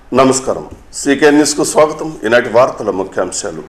నమస్కారం CK news కు స్వాగతం ఈనాటి వార్తల ముఖ్యాంశాలు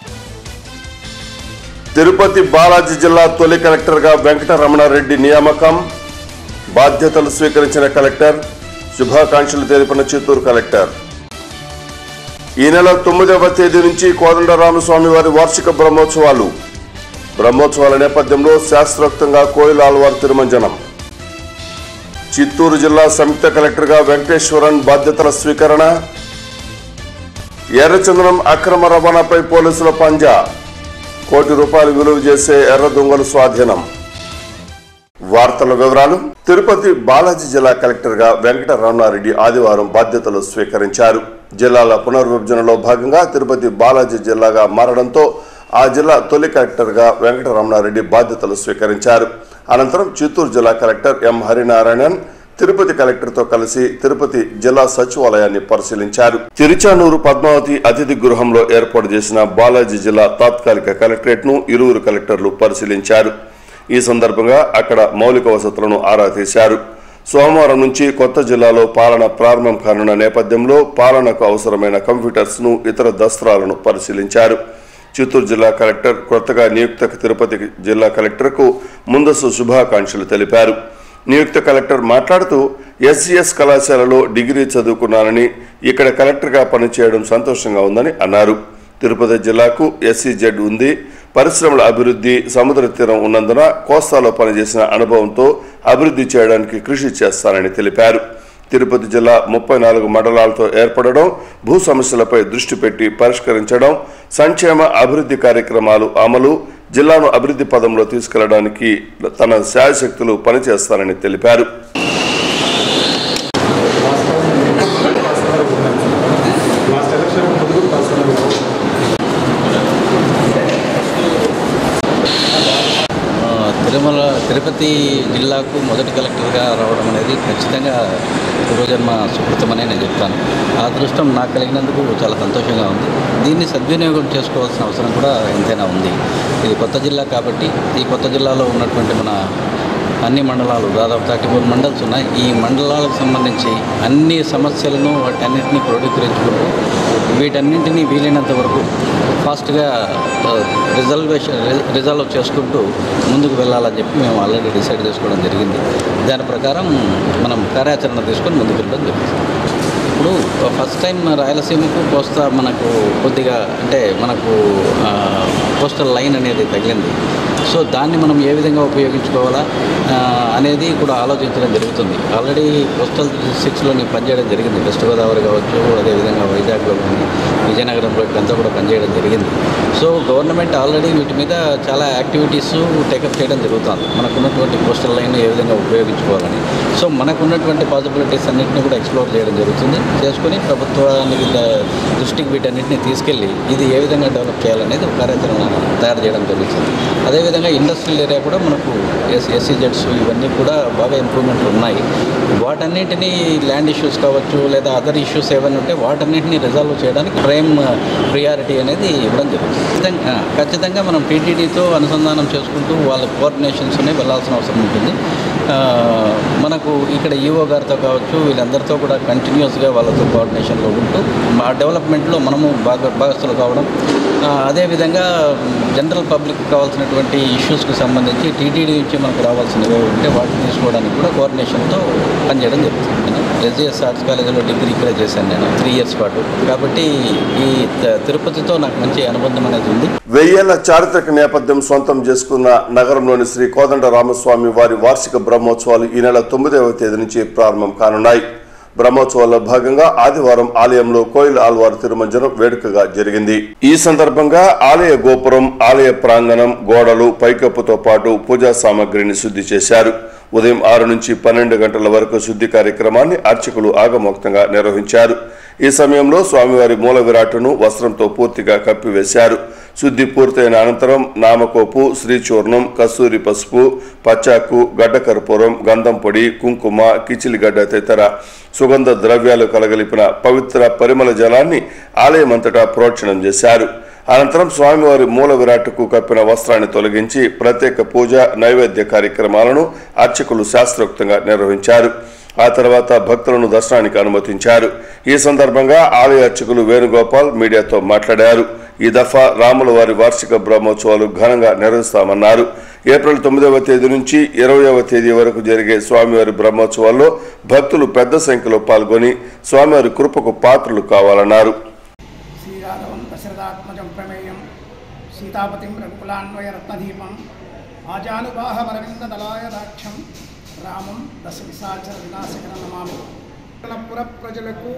తిరుపతి బాలాజీ జిల్లా తొలి కలెక్టర్గా వెంకటరమణారెడ్డి నియామకం బాధ్యతలు స్వీకరించిన కలెక్టర్ శుభాకాంక్షలు తెలిపిన చిత్తూరు కలెక్టర్ ఈ నెల తొమ్మిదవ తేదీ నుంచి కోదండరామస్వామి వారి వార్షిక బ్రహ్మోత్సవాలు బ్రహ్మోత్సవాల నేపథ్యంలో శాస్త్రోక్తంగా కోయిల ఆల్వార్ తిరుమంజనం చిత్తూరు జిల్లా సంయుక్త కలెక్టర్గా వెంకటేశ్వరన్ బాధ్యతల స్వీకరణ ఎర్రచందనం అక్రమ రవాణాపై పోలీసుల పంజా కోటి రూపాయలు విలువ చేసే ఎర్ర దొంగలు స్వాధీనం వార్తల వివరాలు తిరుపతి బాలాజీ జిల్లా కలెక్టర్ గా వెంకట రమణారెడ్డి ఆదివారం బాధ్యతలు స్వీకరించారు జిల్లాల పునర్విభజనలో భాగంగా తిరుపతి బాలాజీ జిల్లాగా మారడంతో ఆ జిల్లా తొలి కలెక్టర్ గా వెంకట రమణారెడ్డి బాధ్యతలు స్వీకరించారు అనంతరం చిత్తూరు జిల్లా కలెక్టర్ ఎం హరినారాయణన్ తిరుపతి కలెక్టర్తో కలిసి తిరుపతి జిల్లా సచివాలయాన్ని పరిశీలించారు తిరుచానూరు పద్మావతి అతిథి గృహంలో ఏర్పాటు చేసిన బాలాజీ జిల్లా తాత్కాలిక కలెక్టరేట్ ను ఇరువురు కలెక్టర్లు పరిశీలించారు ఈ సందర్భంగా అక్కడ మౌలిక వసతులను ఆరా తీశారు సోమవారం నుంచి కొత్త జిల్లాలో పాలన ప్రారంభం కానున్న నేపథ్యంలో పాలనకు అవసరమైన కంప్యూటర్స్ ను ఇతర దస్త్రాలను పరిశీలించారు చిత్తూరు జిల్లా కలెక్టర్ కొత్తగా నియుక్త తిరుపతి జిల్లా కలెక్టర్కు ముందస్తు శుభాకాంక్షలు తెలిపారు నియుక్త కలెక్టర్ మాట్లాడుతూ ఎస్సీఎస్ కళాశాలలో డిగ్రీ చదువుకున్నానని ఇక్కడ కలెక్టర్గా పనిచేయడం సంతోషంగా ఉందని అన్నారు తిరుపతి జిల్లాకు ఎస్సీజెడ్ ఉంది పరిశ్రమల అభివృద్ధి సముద్ర తీరం ఉన్నందున కోస్తాలో పనిచేసిన అనుభవంతో అభివృద్ధి చేయడానికి కృషి చేస్తానని తెలిపారు తిరుపతి జిల్లా ముప్పై నాలుగు మండలాలతో ఏర్పడడం భూ సమస్యలపై దృష్టి పెట్టి పరిష్కరించడం సంక్షేమ అభివృద్ధి కార్యక్రమాలు అమలు జిల్లాను అభివృద్ధి పదంలో తీసుకెళ్లడానికి తన శాయశక్తులు పనిచేస్తానని తెలిపారు లాస్ట్ ఎలక్షన్ ముందు పర్సనల్ ఆ, తిరుమల తిరుపతి జిల్లాకు మొదటి కలెక్టర్గా రావడం అనేది ఖచ్చితంగా పూర్వజన్మ సుకృతమనే నేను చెప్తాను ఆ అదృష్టం నాకు కలిగినందుకు చాలా సంతోషంగా ఉంది దీన్ని సద్వినియోగం చేసుకోవాల్సిన అవసరం కూడా ఎంతైనా ఉంది ఇది కొత్త జిల్లా కాబట్టి ఈ కొత్త జిల్లాలో ఉన్నటువంటి మన అన్ని మండలాలు దాదాపు థర్టీ ఫోర్ మండల్స్ ఉన్నాయి ఈ మండలాలకు సంబంధించి అన్ని సమస్యలను వాటన్నిటిని క్రోడీకరించుకుంటూ వీటన్నింటినీ వీలైనంత వరకు ఫాస్ట్గా రిజల్వేషన్ రిజల్వ్ చేసుకుంటూ ముందుకు వెళ్ళాలని చెప్పి మేము ఆల్రెడీ డిసైడ్ చేసుకోవడం జరిగింది దాని ప్రకారం మనం కార్యాచరణ తీసుకొని ముందుకు వెళ్ళడం జరుగుతుంది ఇప్పుడు ఫస్ట్ టైం రాయలసీమకు కోస్తా మనకు కొద్దిగా అంటే మనకు కోస్టల్ లైన్ అనేది తగిలింది సో దాన్ని మనం ఏ విధంగా ఉపయోగించుకోవాలా ఆ, అనేది కూడా ఆలోచించడం జరుగుతుంది ఆల్రెడీ కోస్టల్ సిక్స్లో నేను పనిచేయడం జరిగింది వెస్ట్ గోదావరి కావచ్చు అదేవిధంగా వైజాగ్లో కానీ విజయనగరంలో ఇక్కడంతా కూడా పనిచేయడం జరిగింది సో గవర్నమెంట్ ఆల్రెడీ వీటి మీద చాలా యాక్టివిటీస్ టేకప్ చేయడం జరుగుతుంది మనకున్నటువంటి కోస్టల్ లైన్ ఏ విధంగా ఉపయోగించుకోవాలని సో మనకున్నటువంటి పాసిబిలిటీస్ అన్నింటినీ కూడా ఎక్స్ప్లోర్ చేయడం జరుగుతుంది చేసుకొని ప్రభుత్వానికి ద- దృష్టికి వీటన్నిటిని తీసుకెళ్ళి ఇది ఏ విధంగా డెవలప్ చేయాలనేది ఒక కార్యాచరణ తయారు చేయడం జరుగుతుంది అదేవిధంగా ఇండస్ట్రియల్ ఏరియా కూడా మనకు ఎస్ ఎస్సీజెడ్స్ ఇవన్నీ కూడా బాగా ఇంప్రూవ్మెంట్లు ఉన్నాయి వాటన్నింటినీ ల్యాండ్ ఇష్యూస్ కావచ్చు లేదా అదర్ ఇష్యూస్ ఏమైనా ఉంటే వాటన్నింటినీ రిజాల్వ్ చేయడానికి ప్రైమ్ ప్రియారిటీ అనేది ఇవ్వడం జరుగుతుంది ఖచ్చితంగా ఖచ్చితంగా మనం టీటీడీతో అనుసంధానం చేసుకుంటూ వాళ్ళ కోఆర్డినేషన్స్నే వెళ్ళాల్సిన అవసరం ఉంటుంది ఆ, మనకు ఇక్కడ ఈఓ గారితో కావచ్చు వీళ్ళందరితో కూడా కంటిన్యూస్గా వాళ్ళతో కోఆర్డినేషన్లో ఉంటూ మా డెవలప్మెంట్లో మనము బాగా భాగస్తులు కావడం ఆ, అదేవిధంగా జనరల్ పబ్లిక్ కావాల్సినటువంటి ఇష్యూస్కి సంబంధించి టీటీడీ నుంచి మనకు రావాల్సినవి ఉంటే వాటిని తీసుకోవడానికి కూడా కోఆర్డినేషన్తో పనిచేయడం జరుగుతుంది ఎస్జిఎస్ ఆర్ట్స్ కాలేజీలో డిగ్రీ ఇక్కడే చేశాను నేను త్రీ ఇయర్స్ పాటు కాబట్టి ఈ త- తిరుపతితో నాకు మంచి అనుబంధం అనేది ఉంది వెయ్యేళ్ల చారిత్రక నేపథ్యం సొంతం చేసుకున్న నగరంలోని శ్రీ కోదండ రామస్వామి వారి వార్షిక బ్రహ్మోత్సవాలు ఈ నెల తొమ్మిదవ తేదీ నుంచి ప్రారంభం కానున్నాయి బ్రహ్మోత్సవాల్లో భాగంగా ఆదివారం ఆలయంలో కోయిల్ ఆల్వార్ తిరుమంజనం వేడుకగా జరిగింది ఈ సందర్భంగా ఆలయ గోపురం ఆలయ ప్రాంగణం గోడలు పైకప్పుతో పాటు పూజా సామాగ్రిని శుద్ధి చేశారు ఉదయం ఆరు నుంచి పన్నెండు గంటల వరకు శుద్ధి కార్యక్రమాన్ని అర్చకులు ఆగమోక్తంగా నిర్వహించారు ఈ సమయంలో స్వామివారి మూల విరాట్టును వస్త్రంతో పూర్తిగా కప్పివేశారు శుద్ధి పూర్తయిన అనంతరం నామకోపు శ్రీచూర్ణం కస్తూరి పసుపు పచ్చాకు గడ్డ కర్పూరం గంధం పొడి కుంకుమ కిచిలిగడ్డ తదితర సుగంధ ద్రవ్యాలు కలగలిపిన పవిత్ర పరిమళ జలాన్ని ఆలయమంతటా ప్రోక్షణం చేశారు అనంతరం స్వామివారి మూల విరాట్కు కప్పిన వస్త్రాన్ని తొలగించి ప్రత్యేక పూజ నైవేద్య కార్యక్రమాలను అర్చకులు శాస్త్రోక్తంగా నిర్వహించారు ఆ తర్వాత భక్తులను దర్శనానికి అనుమతించారు ఈ సందర్భంగా ఆలయ అర్చకులు వేణుగోపాల్ మీడియాతో మాట్లాడారు ఈ దఫా రాముల వారి వార్షిక బ్రహ్మోత్సవాలు ఘనంగా నిర్వహిస్తామన్నారు ఏప్రిల్ తొమ్మిదవ తేదీ నుంచి ఇరవయవ తేదీ వరకు జరిగే స్వామివారి బ్రహ్మోత్సవాల్లో భక్తులు పెద్ద సంఖ్యలో పాల్గొని స్వామివారి కృపకు పాత్రలు కావాలన్నారు శ్రీరాఘవం దశరథాత్మజం ప్రమేయం సీతాపతిం రఘుకులాన్వయ రత్నదీపం ఆజానుబాహమరవిందదలాయ దాక్షం రామం దశ విశాచర వినాశకర నమామి పుర ప్రజలకు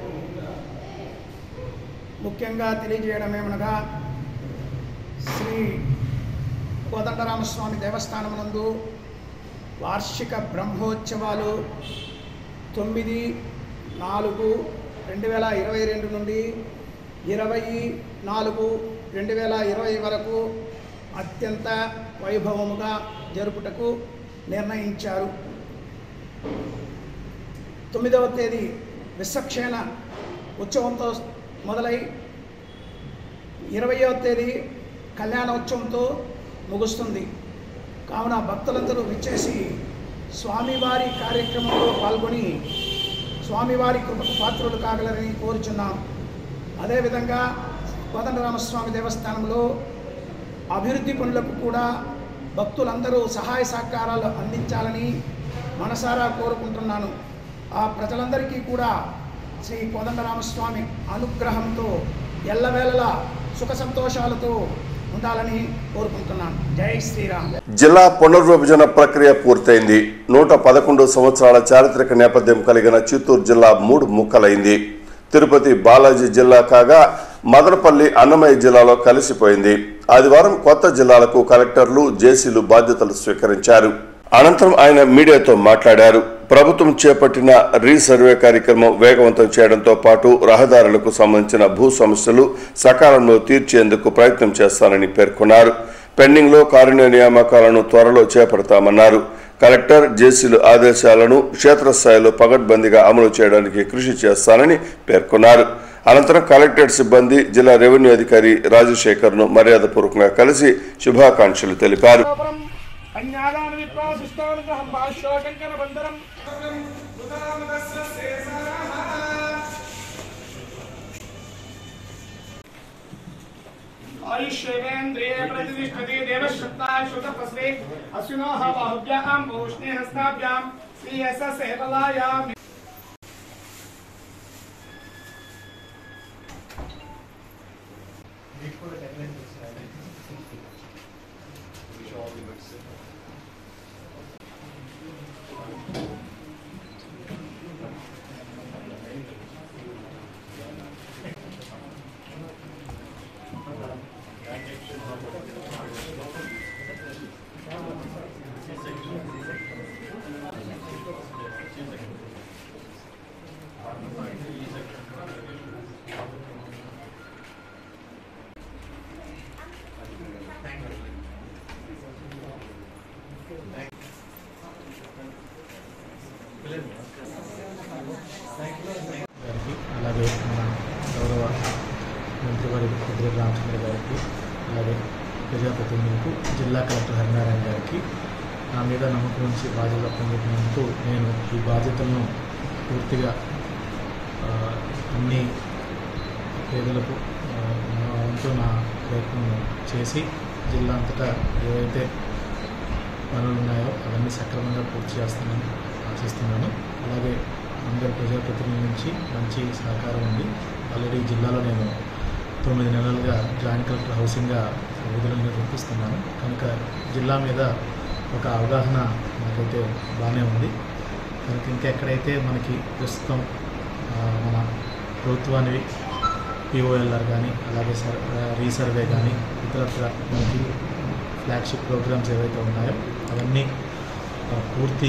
ముఖ్యంగా తెలియజేయడమేమనగా శ్రీ కోదండరామస్వామి దేవస్థానమునందు వార్షిక బ్రహ్మోత్సవాలు తొమ్మిది నాలుగు రెండు వేల ఇరవై రెండు నుండి ఇరవై నాలుగు రెండు వేల ఇరవై వరకు అత్యంత వైభవముగా జరుపుటకు నిర్ణయించారు తొమ్మిదవ తేదీ విశ్వక్షేణ ఉత్సవంతో మొదలై ఇరవయవ తేదీ కళ్యాణోత్సవంతో ముగుస్తుంది కావున భక్తులందరూ విచ్చేసి స్వామివారి కార్యక్రమంలో పాల్గొని స్వామివారి కృపకు పాత్రులు కాగలరని కోరుచున్నాం అదేవిధంగా కోదండరామస్వామి దేవస్థానంలో అభివృద్ధి పనులకు కూడా భక్తులందరూ సహాయ సహకారాలు అందించాలని మనసారా కోరుకుంటున్నాను ఆ ప్రజలందరికీ కూడా శ్రీ కోదండరామస్వామి అనుగ్రహంతో ఎల్లవేళలా సుఖ సంతోషాలతో ఉండాలని కోరుకుంటున్నాను జై శ్రీరామ్ జిల్లా పునర్విభజన ప్రక్రియ పూర్తయింది నూట పదకొండు సంవత్సరాల చారిత్రక నేపథ్యం కలిగిన చిత్తూరు జిల్లా మూడు ముక్కలైంది తిరుపతి బాలాజీ జిల్లా కాగా మదనపల్లి అన్నమయ్య జిల్లాలో కలిసిపోయింది ఆదివారం కొత్త జిల్లాలకు కలెక్టర్లు జేసీలు బాధ్యతలు స్వీకరించారు అనంతరం ఆయన మీడియాతో మాట్లాడారు ప్రభుత్వం చేపట్టిన రీసర్వే కార్యక్రమం వేగవంతం చేయడంతో పాటు రహదారులకు సంబంధించిన భూ సమస్యలు సకాలంలో తీర్చేందుకు ప్రయత్నం చేస్తానని పేర్కొన్నారు పెండింగ్లో కారుణ్య నియామకాలను త్వరలో చేపడతామన్నారు కలెక్టర్ జేసీలు ఆదేశాలను క్షేత్రస్థాయిలో పగడ్బందీగా అమలు చేయడానికి కృషి చేస్తానని పేర్కొన్నారు అనంతరం కలెక్టరేట్ సిబ్బంది జిల్లా రెవెన్యూ అధికారి రాజశేఖర్ను మర్యాదపూర్వకంగా కలిసి శుభాకాంక్షలు తెలిపారు కన్యాదాన విప్రాశిష్టానుగ్రహం భాష్యోకంకర బంధరం ఆయుష్యేంద్రియ ప్రతిష్టతి దేవశక్తా శుతపస్రే అశ్వినోః బాహుభ్యాం భూష్ణే హస్తాభ్యాం శ్రీయస సేవలాయాం గారికి అలాగే మన గౌరవ మంత్రివారి కుదిరి రామచంద్ర గారికి అలాగే ప్రజాప్రతినిధులకు జిల్లా కలెక్టర్ హరినారాయణ గారికి నా మీద నమ్మకం ఉంచి బాధ్యత పొందుతున్నందుకు నేను ఈ బాధ్యతలను పూర్తిగా ఆ, అన్ని పేదలకు ఆ, నా వంతు నా ప్రయత్నం చేసి జిల్లా అంతటా ఏవైతే పనులు ఉన్నాయో అవన్నీ సక్రమంగా పూర్తి చేస్తానని ఆశిస్తున్నాను అలాగే అందరి ప్రజాప్రతినిధుల నుంచి మంచి సహకారం ఉంది ఆల్రెడీ ఈ జిల్లాలో నేను తొమ్మిది నెలలుగా జాయింట్ కలెక్టర్ హౌసింగ్గా విధులను నిర్వర్తిస్తున్నాను కనుక జిల్లా మీద ఒక అవగాహన నాకైతే బాగానే ఉంది కనుక ఇంకెక్కడైతే మనకి ప్రస్తుతం ఆ, మన ప్రభుత్వాన్ని పిఓఎల్ఆర్ కానీ అలాగే సర్ రీసర్వే కానీ ఇతరత్ర మనకి ఫ్లాగ్షిప్ ప్రోగ్రామ్స్ ఏవైతే ఉన్నాయో అవన్నీ ఆ, పూర్తి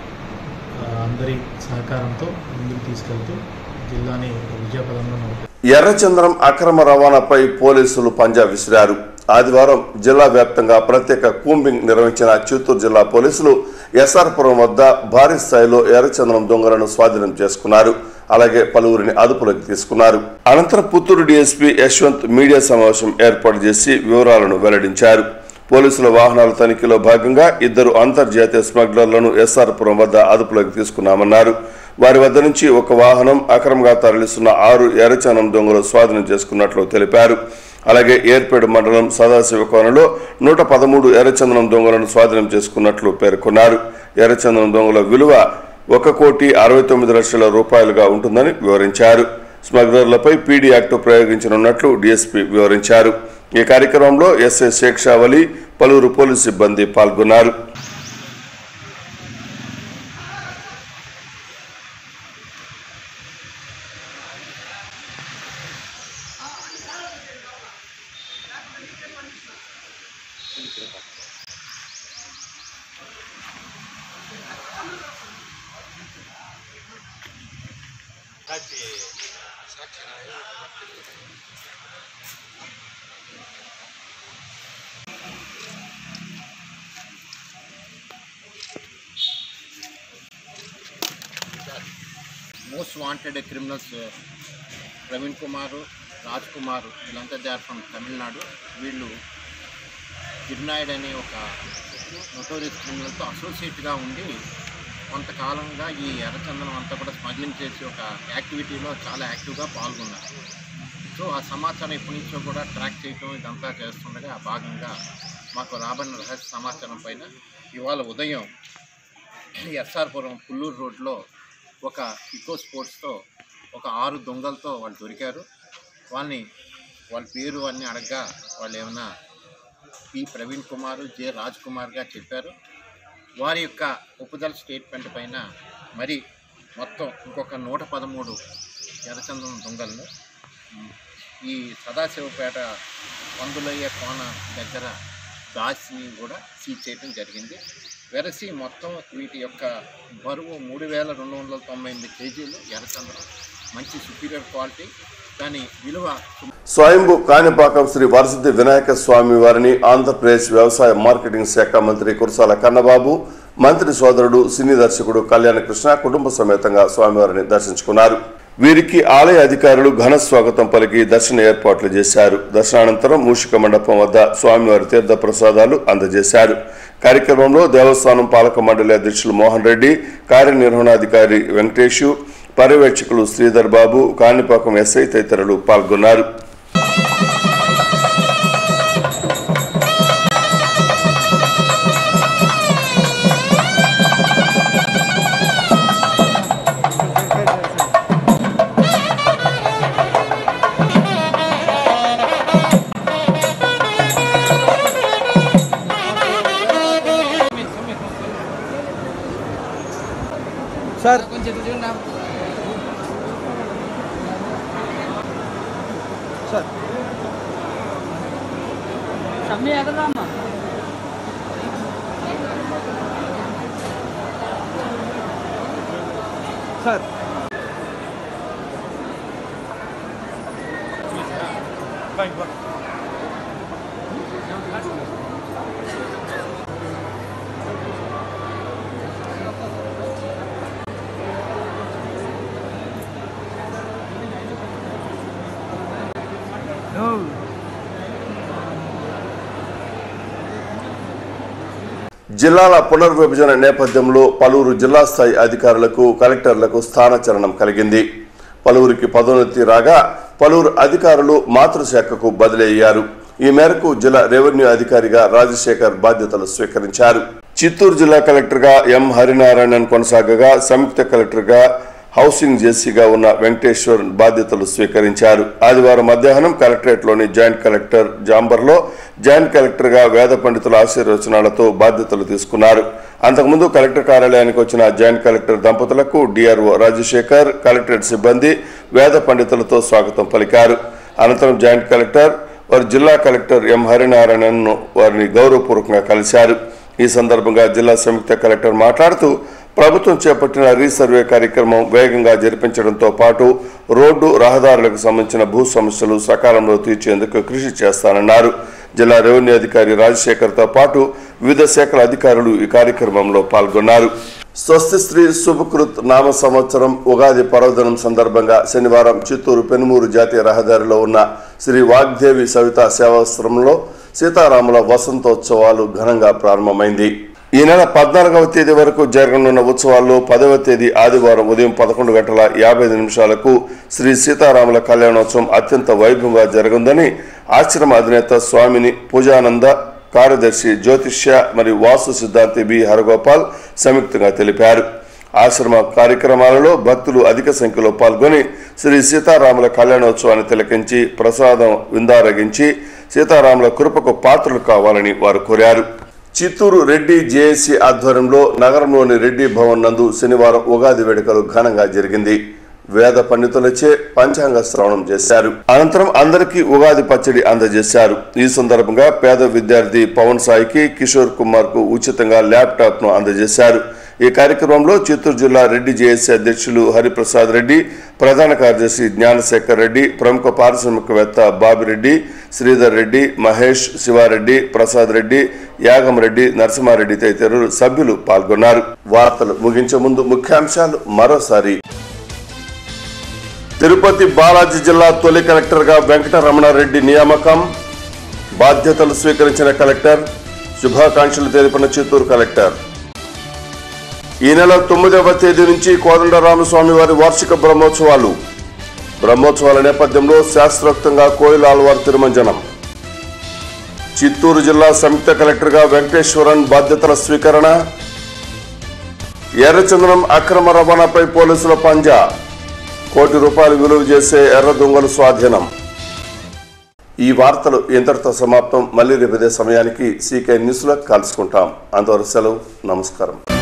ఆ, అందరి సహకారంతో ముందుకు తీసుకెళ్తూ జిల్లాని ఒక విజయపదంలో నడుపు ఎర్రచంద్రం అక్రమ రవాణాపై పోలీసులు పంజా విసిరారు ఆదివారం జిల్లా వ్యాప్తంగా ప్రత్యేక కూంబింగ్ నిర్వహించిన చిత్తూరు జిల్లా పోలీసులు ఎస్ఆర్పురం వద్ద భారీ స్థాయిలో ఎర్రచంద్రం దొంగలను స్వాధీనం చేసుకున్నారు అలాగే పలువురిని అదుపులోకి తీసుకున్నారు అనంతరం పుత్తూరు డీఎస్పీ యశ్వంత్ మీడియా సమావేశం ఏర్పాటు చేసి వివరాలను వెల్లడించారు పోలీసుల వాహనాల తనిఖీలో భాగంగా ఇద్దరు అంతర్జాతీయ స్మగ్లర్లను ఎస్ఆర్పురం వద్ద అదుపులోకి తీసుకున్నామన్నారు వారి వద్ద నుంచి ఒక వాహనం అక్రమంగా తరలిస్తున్న ఆరు ఎర్రచనం దొంగలు స్వాధీనం చేసుకున్నట్లు తెలిపారు అలాగే ఏర్పేడు మండలం సదాశివ కోనలో నూట పదమూడు ఎర్రచందనం దొంగలను స్వాధీనం చేసుకున్నట్లు పేర్కొన్నారు ఎర్రచందనం దొంగల విలువ ఒక కోటి అరవై తొమ్మిది లక్షల రూపాయలుగా ఉంటుందని వివరించారు స్మగ్లర్లపై పీడీ యాక్టు ప్రయోగించనున్నట్లు డీఎస్పీ వివరించారు ఈ కార్యక్రమంలో ఎస్ఐ షేక్ షావలి పలువురు పోలీసు సిబ్బంది పాల్గొన్నారు most wanted criminals Praveen Kumar Raj Kumar వీళ్ళంతా దే ఆర్ ఫ్రమ్ తమిళనాడు వీళ్ళు కిర్నాయుడ్ అనే ఒక నొటోరియస్ క్రిమినల్తో అసోసియేట్గా ఉండి కొంతకాలంగా ఈ ఎర్రచందనం అంతా కూడా స్మగ్లింగ్ చేసి ఒక యాక్టివిటీలో చాలా యాక్టివ్గా పాల్గొన్నారు సో ఆ సమాచారం ఎప్పటి నుంచో కూడా ట్రాక్ చేయటం ఇదంతా చేస్తుండగా ఆ భాగంగా మాకు రాబడిన రహస్య సమాచారం పైన ఇవాళ ఉదయం ఎస్ఆర్పురం పుల్లూరు రోడ్లో ఒక ఇకో స్పోర్ట్స్తో ఒక ఆరు దొంగలతో వాళ్ళు దొరికారు వాళ్ళని వాళ్ళ పేరు అన్నీ అడగగా వాళ్ళు ఏమన్నా పి ప్రవీణ్ కుమార్ జె రాజ్ కుమార్గా చెప్పారు వారి యొక్క ఒప్పుదల స్టేట్మెంట్ పైన మరి మొత్తం ఇంకొక నూట పదమూడు ఎర్రచందనం దొంగలను ఉమ్, ఈ సదాశివపేట పందులయ్య కోన దగ్గర దాచిని కూడా సీజ్ చేయడం జరిగింది వెరసి మొత్తం వీటి యొక్క బరువు మూడు వేల రెండు వందల తొంభై ఎనిమిది కేజీలు ఎర్రచందనం మంచి సుపీరియర్ క్వాలిటీ దాని విలువ స్వయంభు కాణిపాకం శ్రీ వరసిద్ధి వినాయక స్వామి వారిని ఆంధ్రప్రదేశ్ వ్యవసాయ మార్కెటింగ్ శాఖ మంత్రి కురసాల కన్నబాబు మంత్రి సోదరుడు సినీ దర్శకుడు కళ్యాణ కృష్ణ కుటుంబ సమేతంగా స్వామివారిని దర్శించుకున్నారు వీరికి ఆలయ అధికారులు ఘన స్వాగతం పలికి దర్శన ఏర్పాట్లు చేశారు దర్శనానంతరం మూషిక మండపం వద్ద స్వామివారి తీర్థ ప్రసాదాలు అందజేశారు కార్యక్రమంలో దేవస్థానం పాలక మండలి అధ్యక్షులు మోహన్ రెడ్డి కార్యనిర్వహణాధికారి వెంకటేషు పర్యవేక్షకులు శ్రీధర్ బాబు కాణిపాకం ఎస్ఐ తదితరులు పాల్గొన్నారు జిల్లాల పునర్విభజన నేపథ్యంలో పలువురు జిల్లా స్థాయి అధికారులకు కలెక్టర్లకు స్థానచలనం కలిగింది పలువురికి పదోన్నతి రాగా పలువురు అధికారులు మాతృశాఖకు బదిలీ అయ్యారు ఈ మేరకు జిల్లా రెవెన్యూ అధికారిగా రాజశేఖర్ బాధ్యతలు స్వీకరించారు చిత్తూరు జిల్లా కలెక్టర్గా ఎం హరినారాయణన్ కొనసాగగా సంయుక్త కలెక్టర్గా హౌసింగ్ జేసీగా ఉన్న వెంకటేశ్వర్ బాధ్యతలు స్వీకరించారు ఆదివారం మధ్యాహ్నం కలెక్టరేట్లోని జాయింట్ కలెక్టర్ జాంబర్లో జాయింట్ కలెక్టర్గా వేద పండితుల ఆశీర్వచనాలతో బాధ్యతలు తీసుకున్నారు అంతకుముందు కలెక్టర్ కార్యాలయానికి వచ్చిన జాయింట్ కలెక్టర్ దంపతులకు డిఆర్ఓ రాజశేఖర్ కలెక్టరేట్ సిబ్బంది వేద పండితులతో స్వాగతం పలికారు అనంతరం జాయింట్ కలెక్టర్ వారి జిల్లా కలెక్టర్ ఎం హరినారాయణన్ను వారిని గౌరవపూర్వకంగా కలిశారు ఈ సందర్భంగా జిల్లా సంయుక్త కలెక్టర్ మాట్లాడుతూ ప్రభుత్వం చేపట్టిన రీసర్వే కార్యక్రమం వేగంగా జరిపించడంతో పాటు రోడ్డు రహదారులకు సంబంధించిన భూ సమస్యలు సకాలంలో తీర్చేందుకు కృషి చేస్తానన్నారు జిల్లా రెవెన్యూ అధికారి రాజశేఖర్తో పాటు వివిధ శాఖల అధికారులు ఈ కార్యక్రమంలో పాల్గొన్నారు స్వస్తి శ్రీ శుభకృత్ నామ సంవత్సరం ఉగాది పర్వదినం సందర్భంగా శనివారం చిత్తూరు పెనుమూరు జాతీయ రహదారిలో ఉన్న శ్రీ వాగ్దేవి సవిత సేవాశ్రమంలో సీతారాముల వసంతోత్సవాలు ఘనంగా ప్రారంభమైంది ఈ నెల పద్నాలుగవ తేదీ వరకు జరగనున్న ఉత్సవాల్లో పదవ తేదీ ఆదివారం ఉదయం పదకొండు గంటల యాభై ఐదు నిమిషాలకు శ్రీ సీతారాముల కళ్యాణోత్సవం అత్యంత వైభవంగా జరగుందని ఆశ్రమ అధినేత స్వామిని పూజానంద కార్యదర్శి జ్యోతిష్య మరియు వాస్తు సిద్ధాంతి బి హరగోపాల్ సంయుక్తంగా తెలిపారు ఆశ్రమ కార్యక్రమాలలో భక్తులు అధిక సంఖ్యలో పాల్గొని శ్రీ సీతారాముల కళ్యాణోత్సవాన్ని తిలకించి ప్రసాదం విందారగించి సీతారాముల కృపకు పాత్రలు కావాలని వారు కోరారు చిత్తూరు రెడ్డి జేఏసీ ఆధ్వర్యంలో నగరంలోని రెడ్డి భవన్ నందు శనివారం ఉగాది వేడుకలు ఘనంగా జరిగింది వేద పండితులచే పంచాంగ శ్రవణం చేశారు అనంతరం అందరికీ ఉగాది పచ్చడి అందజేశారు ఈ సందర్భంగా పేద విద్యార్థి పవన్ సాయికి కిషోర్ కుమార్ కు ఉచితంగా ల్యాప్టాప్ ను అందజేశారు ఈ కార్యక్రమంలో చిత్తూరు జిల్లా రెడ్డి జేఏసీ అధ్యక్షులు హరిప్రసాద్ రెడ్డి ప్రధాన కార్యదర్శి జ్ఞానశేఖర్ రెడ్డి ప్రముఖ పారిశ్రామికవేత్త బాబిరెడ్డి శ్రీధర్ రెడ్డి మహేష్ శివారెడ్డి ప్రసాద్ రెడ్డి యాగం రెడ్డి నరసింహారెడ్డి తదితరులు సభ్యులు పాల్గొన్నారు వార్తలు ముగించే ముందు ముఖ్యాంశాలు మరోసారి తిరుపతి బాలాజీ జిల్లా తొలి కలెక్టర్గా వెంకటరమణారెడ్డి నియామకం బాధ్యతలు స్వీకరించిన కలెక్టర్ శుభాకాంక్షలు తెలిపిన చిత్తూరు కలెక్టర్ ఈ నెల తొమ్మిదవ తేదీ నుంచి కోదండరామస్వామి వారి వార్షిక బ్రహ్మోత్సవాలు బ్రహ్మోత్సవాల నేపథ్యంలో శాస్త్రోక్తంగా కోయిల ఆల్వార్ తిరుమంజనం చిత్తూరు జిల్లా సంయుక్త కలెక్టర్గా వెంకటేశ్వరన్ బాధ్యతల స్వీకరణ ఎర్రచందనం అక్రమ రవాణాపై పోలీసుల పంజా కోటి రూపాయలు విలువ చేసే ఎర్ర దొంగలు స్వాధీనం ఈ వార్తలు ఇంతటితో సమాప్తం మళ్ళీ రేపు ఇదే సమయానికి సీకే న్యూస్లో కలుసుకుంటాం అంతవరకు సెలవు నమస్కారం